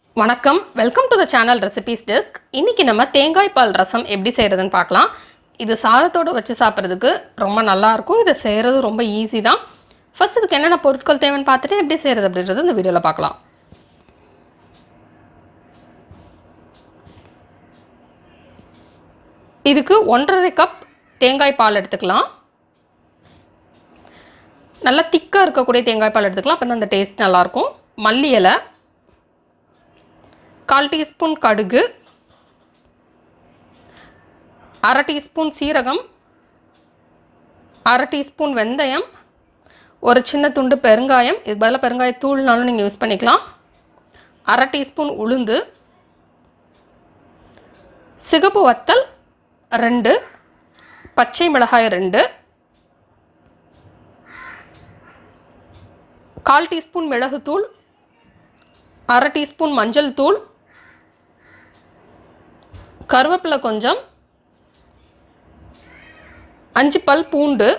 வணக்கம் welcome to the channel recipes desk இன்னைக்கு நம்ம தேங்காய் பால் ரசம் எப்படி செய்கிறதுன்னு பார்க்கலாம் இது சாதத்தோடு வச்சு சாப்பிட்றதுக்கு ரொம்ப நல்லா இருக்கும் இதை செய்கிறது ரொம்ப ஈஸி தான் ஃபர்ஸ்ட் இதுக்கு என்னென்ன பொருட்கள் தேவைன்னு பார்த்துட்டு எப்படி செய்கிறது அப்படின்றது இந்த வீடியோவில் பார்க்கலாம் இதுக்கு ஒன்றரை கப் தேங்காய் பால் எடுத்துக்கலாம் நல்லா திக்காக இருக்கக்கூடிய தேங்காய் பால் எடுத்துக்கலாம் அப்போ தான் அந்த டேஸ்ட் நல்லாயிருக்கும் மல்லி இலை கால் டீஸ்பூன் கடுகு அரை டீஸ்பூன் சீரகம் அரை டீஸ்பூன் வெந்தயம் ஒரு சின்ன துண்டு பெருங்காயம் இது பதிலாக பெருங்காயத்தூள்னாலும் நீங்கள் யூஸ் பண்ணிக்கலாம் அரை டீஸ்பூன் உளுந்து சிகப்பு வத்தல் ரெண்டு பச்சை மிளகாய் ரெண்டு கால் டீஸ்பூன் மிளகுத்தூள் அரை டீஸ்பூன் மஞ்சள் தூள் கருவேப்பிலை கொஞ்சம் அஞ்சு பல் பூண்டு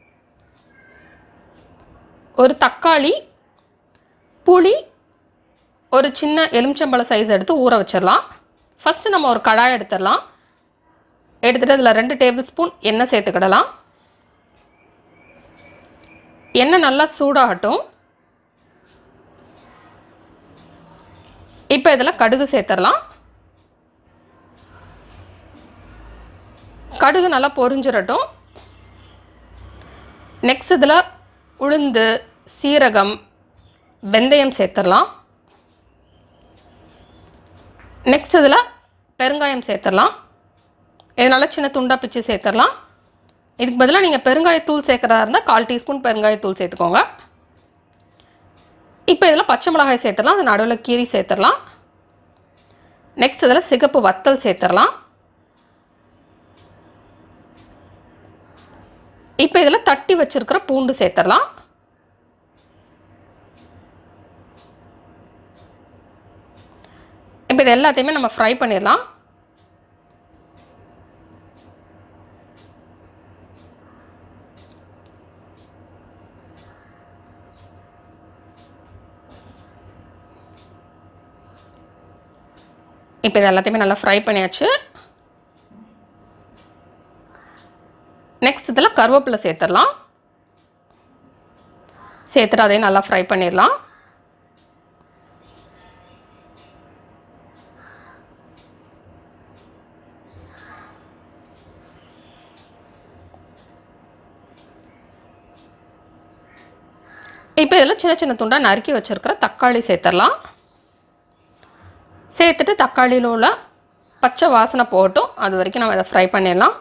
ஒரு தக்காளி புளி ஒரு சின்ன எலுமிச்சம்பழ சைஸ் எடுத்து ஊற வச்சிடலாம் ஃபஸ்ட்டு நம்ம ஒரு கடாய் எடுத்துடலாம் எடுத்துகிட்டு அதில் ரெண்டு டேபிள் ஸ்பூன் எண்ணெய் சேர்த்துக்கிடலாம் எண்ணெய் நல்லா சூடாகட்டும் இப்போ இதில் கடுகு சேர்த்துடலாம் கடுகு நல்லா பொரிஞ்சிடட்டும் நெக்ஸ்ட் இதில் உளுந்து சீரகம் வெந்தயம் சேர்த்துடலாம் நெக்ஸ்ட் இதில் பெருங்காயம் சேர்த்துடலாம் இதனால் சின்ன துண்டா பிச்சு சேர்த்துடலாம் இதுக்கு பதிலாக நீங்கள் பெருங்காயத்தூள் சேர்க்குறதா இருந்தால் கால் டீஸ்பூன் பெருங்காயத்தூள் சேர்த்துக்கோங்க இப்போ இதில் பச்சை மிளகாய் சேர்த்துடலாம் அது நடுவில் கீரி சேர்த்துடலாம் நெக்ஸ்ட் இதில் சிகப்பு வத்தல் சேர்த்துடலாம் இப்போ இதில் தட்டி வச்சிருக்கிற பூண்டு சேர்த்துடலாம் இப்போ இது எல்லாத்தையுமே நம்ம ஃப்ரை பண்ணிடலாம் இப்போ இது எல்லாத்தையுமே நல்லா ஃப்ரை பண்ணியாச்சு நெக்ஸ்ட் இதில் கருவேப்பிலை சேர்த்துடலாம் சேர்த்துட்டு அதையும் நல்லா ஃப்ரை பண்ணிடலாம் இப்போ இதில் சின்ன சின்ன துண்டாக நறுக்கி வச்சுருக்கிற தக்காளி சேர்த்துடலாம் சேர்த்துட்டு தக்காளியில் உள்ள பச்சை வாசனை போகட்டும் அது வரைக்கும் நம்ம இதை ஃப்ரை பண்ணிடலாம்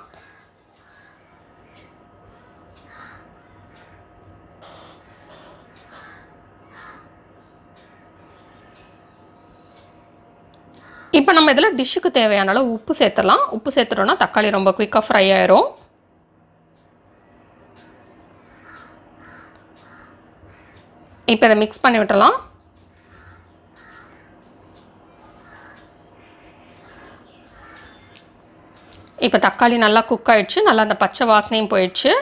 இப்போ நம்ம இதில் டிஷ்ஷுக்கு தேவையான அளவு உப்பு சேர்த்துடலாம் உப்பு சேர்த்துட்டோன்னா தக்காளி ரொம்ப குயிக்காக ஃப்ரை ஆயிரும் இப்போ இதை மிக்ஸ் பண்ணி விட்டுறலாம் இப்போ தக்காளி நல்லா குக் ஆயிடுச்சு நல்லா அந்த பச்சை வாசனையும் போயிடுச்சு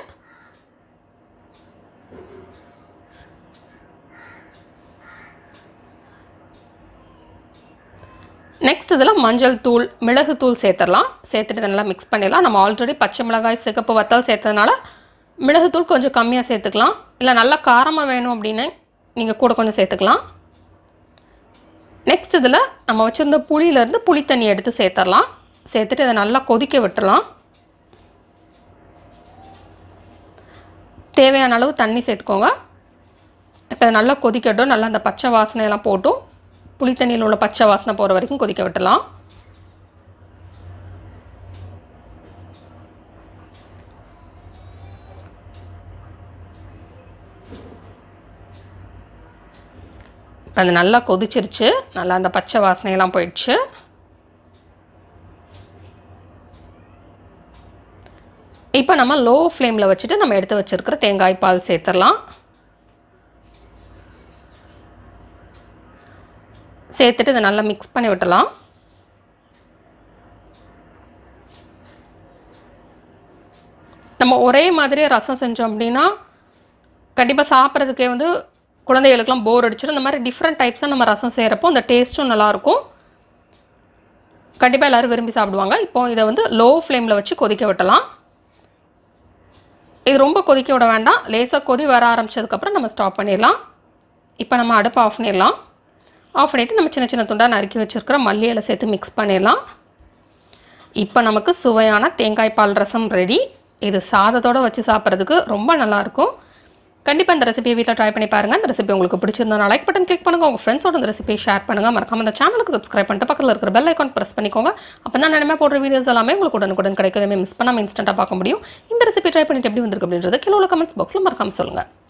நெக்ஸ்ட் இதில் மஞ்சள் தூள் மிளகு தூள் சேர்த்துடலாம் சேர்த்துட்டு இதை நல்லா மிக்ஸ் பண்ணிடலாம் நம்ம ஆல்ரெடி பச்சை மிளகாய் சிகப்பு வத்தல் சேர்த்ததுனால மிளகுத்தூள் கொஞ்சம் கம்மியாக சேர்த்துக்கலாம் இல்லை நல்லா காரமாக வேணும் அப்படின்னு நீங்கள் கூட கொஞ்சம் சேர்த்துக்கலாம் நெக்ஸ்ட் இதில் நம்ம வச்சுருந்த புளியிலேருந்து புளி தண்ணி எடுத்து சேர்த்துடலாம் சேர்த்துட்டு இதை நல்லா கொதிக்க விட்டுறலாம் தேவையான அளவு தண்ணி சேர்த்துக்கோங்க இப்போ இதை நல்லா கொதிக்கட்டும் நல்லா அந்த பச்சை வாசனையெல்லாம் போட்டும் புளி தண்ணியில் உள்ள பச்சை வாசனை போகிற வரைக்கும் கொதிக்க விட்டுலாம் அது நல்லா கொதிச்சிருச்சு நல்லா அந்த பச்சை வாசனையெல்லாம் போயிடுச்சு இப்போ நம்ம லோ ஃப்ளேமில் வச்சுட்டு நம்ம எடுத்து வச்சுருக்கிற தேங்காய் பால் சேர்த்துடலாம் சேர்த்துட்டு இதை நல்லா மிக்ஸ் பண்ணி விட்டலாம் நம்ம ஒரே மாதிரியே ரசம் செஞ்சோம் அப்படின்னா கண்டிப்பாக சாப்பிட்றதுக்கே வந்து குழந்தைகளுக்குலாம் போர் அடிச்சிடும் இந்த மாதிரி டிஃப்ரெண்ட் டைப்ஸாக நம்ம ரசம் செய்கிறப்போ அந்த டேஸ்ட்டும் நல்லாயிருக்கும் கண்டிப்பாக எல்லோரும் விரும்பி சாப்பிடுவாங்க இப்போ இதை வந்து லோ ஃப்ளேமில் வச்சு கொதிக்க விட்டலாம் இது ரொம்ப கொதிக்க விட வேண்டாம் லேசாக கொதி வர ஆரம்பிச்சதுக்கப்புறம் நம்ம ஸ்டாப் பண்ணிடலாம் இப்போ நம்ம அடுப்பை ஆஃப் பண்ணிடலாம் ஆஃப் பண்ணிவிட்டு நம்ம சின்ன சின்ன துண்டாக நறுக்கி வச்சுருக்கிற மல்லி இலை சேர்த்து மிக்ஸ் பண்ணிடலாம் இப்போ நமக்கு சுவையான தேங்காய் பால் ரசம் ரெடி இது சாதத்தோடு வச்சு சாப்பிட்றதுக்கு ரொம்ப நல்லாயிருக்கும் கண்டிப்பாக இந்த ரெசிபியை வீட்டில் ட்ரை பண்ணி பாருங்கள் இந்த ரெசிபி உங்களுக்கு பிடிச்சிருந்தா லைக் பட்டன் கிளிக் பண்ணுங்கள் உங்கள் ஃப்ரெண்ட்ஸோட இந்த ரெசிபியை ஷேர் பண்ணுங்கள் மறக்காம இந்த சேனலுக்கு சப்ஸ்கிரைப் பண்ணிட்டு பக்கத்தில் இருக்கிற பெல் ஐக்கான் ப்ரெஸ் பண்ணிக்கோங்க அப்போ தான் நினைமே போடுற வீடியோஸ் எல்லாமே உங்களுக்கு உடனுக்குடன் கிடைக்கும் மிஸ் பண்ணாமல் இன்ஸ்டண்ட்டாக பார்க்க முடியும் இந்த ரெசிபி ட்ரை பண்ணிட்டு எப்படி வந்திருக்கு அப்படின்றது கீழே உள்ள கமெண்ட்ஸ் பாக்ஸில் மறக்காம சொல்லுங்கள்